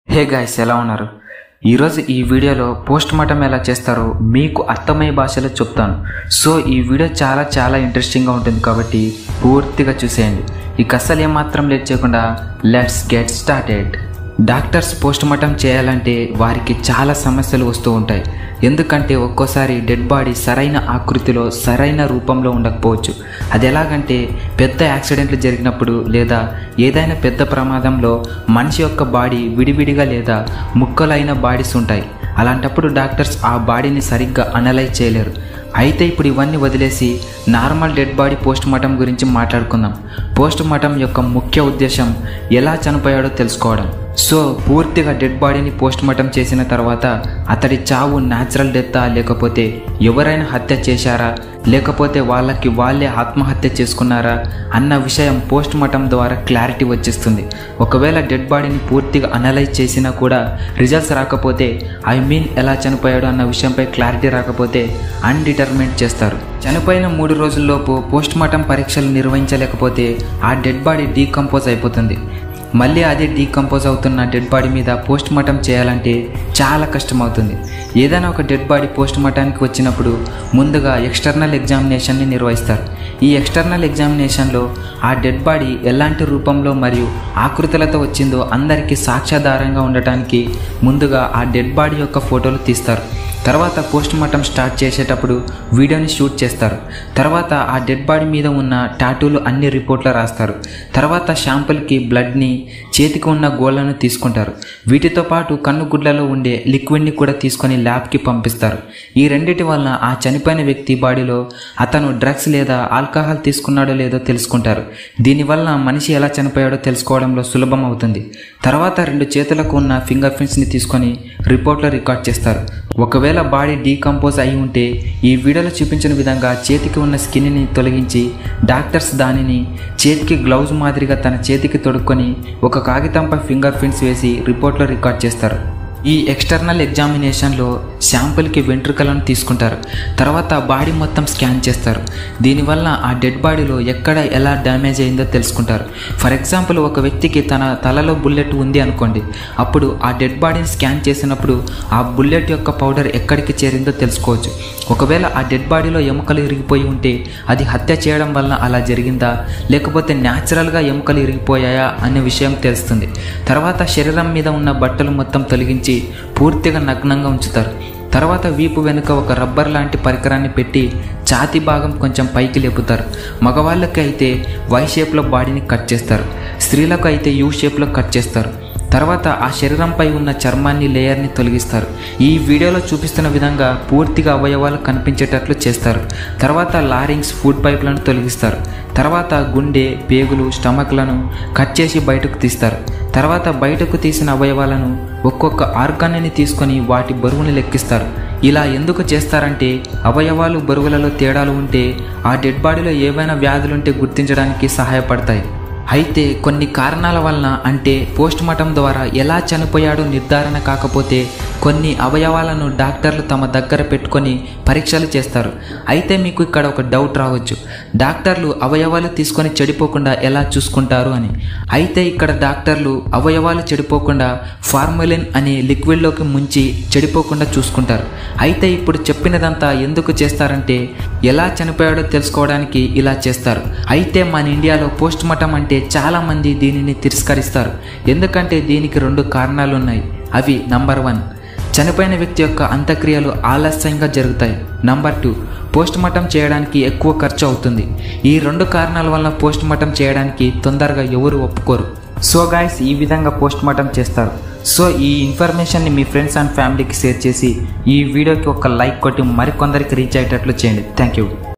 hey guys ఎలా ఉన్నారు ఈరోజు ఈ వీడియోలో పోస్ట్ మార్టం ఎలా చేస్తారో మీకు అర్థమయ్యే భాషలో చెప్తాను సో ఈ వీడియో చాలా చాలా ఇంట్రెస్టింగ్గా ఉంటుంది కాబట్టి పూర్తిగా చూసేయండి ఇక అస్సలు ఏమాత్రం లేట్ చేయకుండా let's get started doctors postmortem చేయాలంటే వారికి చాలా సమస్యలు వస్తూ ఉంటాయి ఎందుకంటే ఒక్కోసారి డెడ్ బాడీ సరైన ఆకృతిలో సరైన రూపంలో ఉండకపోవచ్చు అది ఎలాగంటే పెద్ద యాక్సిడెంట్లు జరిగినప్పుడు లేదా ఏదైనా పెద్ద ప్రమాదంలో మనిషి యొక్క బాడీ విడివిడిగా లేదా ముక్కలైన బాడీస్ ఉంటాయి అలాంటప్పుడు డాక్టర్స్ ఆ బాడీని సరిగ్గా అనలైజ్ చేయలేరు అయితే ఇప్పుడు ఇవన్నీ వదిలేసి normal dead body postmortem గురించి మాట్లాడుకుందాం పోస్ట్ మార్టం యొక్క ముఖ్య ఉద్దేశం ఎలా చనిపోయాడో తెలుసుకోవడం సో పూర్తిగా డెడ్ బాడీని పోస్ట్ మార్టం చేసిన తర్వాత అతడి చావు న్యాచురల్ డెత్తా లేకపోతే ఎవరైనా హత్య చేశారా లేకపోతే వాళ్ళకి వాళ్ళే ఆత్మహత్య చేసుకున్నారా అన్న విషయం పోస్ట్ మార్టం ద్వారా క్లారిటీ వచ్చేస్తుంది ఒకవేళ డెడ్ బాడీని పూర్తిగా అనలైజ్ చేసినా కూడా రిజల్ట్స్ రాకపోతే ఐ మీన్ ఎలా చనిపోయాడు అన్న విషయంపై క్లారిటీ రాకపోతే అన్డిటర్మినేట్ చేస్తారు చనిపోయిన మూడు రోజుల్లోపు పోస్ట్ మార్టం పరీక్షలు నిర్వహించలేకపోతే ఆ డెడ్ బాడీ డీకంపోజ్ అయిపోతుంది మళ్ళీ అదే డీకంపోజ్ అవుతున్న డెడ్ బాడీ మీద పోస్ట్ మార్టం చేయాలంటే చాలా కష్టమవుతుంది ఏదైనా ఒక డెడ్ బాడీ పోస్ట్ మార్టానికి వచ్చినప్పుడు ముందుగా ఎక్స్టర్నల్ ఎగ్జామినేషన్ని నిర్వహిస్తారు ఈ ఎక్స్టర్నల్ ఎగ్జామినేషన్లో ఆ డెడ్ బాడీ ఎలాంటి రూపంలో మరియు ఆకృతులతో వచ్చిందో అందరికీ సాక్ష్యాధారంగా ఉండటానికి ముందుగా ఆ డెడ్ బాడీ యొక్క ఫోటోలు తీస్తారు తర్వాత పోస్ట్ మార్టం స్టార్ట్ చేసేటప్పుడు వీడియోని షూట్ చేస్తారు తర్వాత ఆ డెడ్ బాడీ మీద ఉన్న టాటూలు అన్ని రిపోర్ట్లో రాస్తారు తర్వాత షాంపుల్కి బ్లడ్ని చేతికి ఉన్న గోళ్లను తీసుకుంటారు వీటితో పాటు కన్ను గుడ్లలో ఉండే లిక్విడ్ని కూడా తీసుకొని ల్యాబ్కి పంపిస్తారు ఈ రెండిటి వలన ఆ చనిపోయిన వ్యక్తి బాడీలో అతను డ్రగ్స్ లేదా ఆల్కహాల్ తీసుకున్నాడో లేదో తెలుసుకుంటారు దీనివల్ల మనిషి ఎలా చనిపోయాడో తెలుసుకోవడంలో సులభం అవుతుంది తర్వాత రెండు చేతులకు ఉన్న ఫింగర్ ప్రింట్స్ని తీసుకొని రిపోర్ట్లో రికార్డ్ చేస్తారు ఒకవేళ బాడీ డీకంపోజ్ అయి ఉంటే ఈ వీడియోలో చూపించిన విధంగా చేతికి ఉన్న స్కిన్ని తొలగించి డాక్టర్స్ దానిని చేతికి గ్లౌజ్ మాదిరిగా తన చేతికి తొడుక్కొని ఒక కాగితంపై ఫింగర్ ప్రింట్స్ వేసి రిపోర్ట్లో రికార్డ్ చేస్తారు ఈ ఎక్స్టర్నల్ ఎగ్జామినేషన్లో శాంపుల్కి వెంట్రుకలను తీసుకుంటారు తర్వాత బాడీ మొత్తం స్కాన్ చేస్తారు దీనివల్ల ఆ డెడ్ బాడీలో ఎక్కడ ఎలా డ్యామేజ్ అయిందో తెలుసుకుంటారు ఫర్ ఎగ్జాంపుల్ ఒక వ్యక్తికి తన తలలో బుల్లెట్ ఉంది అనుకోండి అప్పుడు ఆ డెడ్ బాడీని స్కాన్ చేసినప్పుడు ఆ బుల్లెట్ యొక్క పౌడర్ ఎక్కడికి చేరిందో తెలుసుకోవచ్చు ఒకవేళ ఆ డెడ్ బాడీలో ఎముకలు ఇరిగిపోయి ఉంటే అది హత్య చేయడం వల్ల అలా జరిగిందా లేకపోతే న్యాచురల్గా ఎముకలు ఇరిగిపోయాయా అనే విషయం తెలుస్తుంది తర్వాత శరీరం మీద ఉన్న బట్టలు మొత్తం తొలగించి పూర్తిగా నగ్నంగా ఉంచుతారు తర్వాత వీపు వెనుక ఒక రబ్బర్ లాంటి పరికరాన్ని పెట్టి ఛాతి భాగం కొంచెం పైకి లేపుతారు మగవాళ్ళకి అయితే వై షేప్లో బాడీని కట్ చేస్తారు స్త్రీలకు అయితే యూ షేప్లో కట్ చేస్తారు తర్వాత ఆ శరీరంపై ఉన్న చర్మాన్ని లేయర్ని తొలగిస్తారు ఈ వీడియోలో చూపిస్తున్న విధంగా పూర్తిగా అవయవాలు కనిపించేటట్లు చేస్తారు తర్వాత లారింగ్స్ ఫుడ్ పైప్లను తొలగిస్తారు తర్వాత గుండె పేగులు స్టమక్లను కట్ చేసి బయటకు తీస్తారు తర్వాత బయటకు తీసిన అవయవాలను ఒక్కొక్క ఆర్గాన్ని తీసుకొని వాటి బరువుని లెక్కిస్తారు ఇలా ఎందుకు చేస్తారంటే అవయవాలు బరువులలో తేడాలు ఉంటే ఆ డెడ్ బాడీలో ఏవైనా వ్యాధులుంటే గుర్తించడానికి సహాయపడతాయి అయితే కొన్ని కారణాల వలన అంటే పోస్ట్ మార్టం ద్వారా ఎలా చనిపోయాడో నిర్ధారణ కాకపోతే కొన్ని అవయవాలను డాక్టర్లు తమ దగ్గర పెట్టుకొని పరీక్షలు చేస్తారు అయితే మీకు ఇక్కడ ఒక డౌట్ రావచ్చు డాక్టర్లు అవయవాలు తీసుకొని చెడిపోకుండా ఎలా చూసుకుంటారు అని అయితే ఇక్కడ డాక్టర్లు అవయవాలు చెడిపోకుండా ఫార్ములిన్ అనే లిక్విడ్లోకి ముంచి చెడిపోకుండా చూసుకుంటారు అయితే ఇప్పుడు చెప్పినదంతా ఎందుకు చేస్తారంటే ఎలా చనిపోయాడో తెలుసుకోవడానికి ఇలా చేస్తారు అయితే మన ఇండియాలో పోస్ట్ మార్టం అంటే చాలామంది దీనిని తిరస్కరిస్తారు ఎందుకంటే దీనికి రెండు కారణాలు ఉన్నాయి అవి నంబర్ వన్ చనిపోయిన వ్యక్తి యొక్క అంత్యక్రియలు ఆలస్యంగా జరుగుతాయి నంబర్ టూ పోస్ట్ మార్టం చేయడానికి ఎక్కువ ఖర్చు అవుతుంది ఈ రెండు కారణాల వల్ల పోస్ట్ మార్టం చేయడానికి తొందరగా ఎవరు ఒప్పుకోరు సో గాయస్ ఈ విధంగా పోస్ట్ మార్టం చేస్తారు సో ఈ ఇన్ఫర్మేషన్ని మీ ఫ్రెండ్స్ అండ్ ఫ్యామిలీకి షేర్ చేసి ఈ వీడియోకి ఒక లైక్ కొట్టి మరికొందరికి రీచ్ అయ్యేటట్లు చేయండి థ్యాంక్ యూ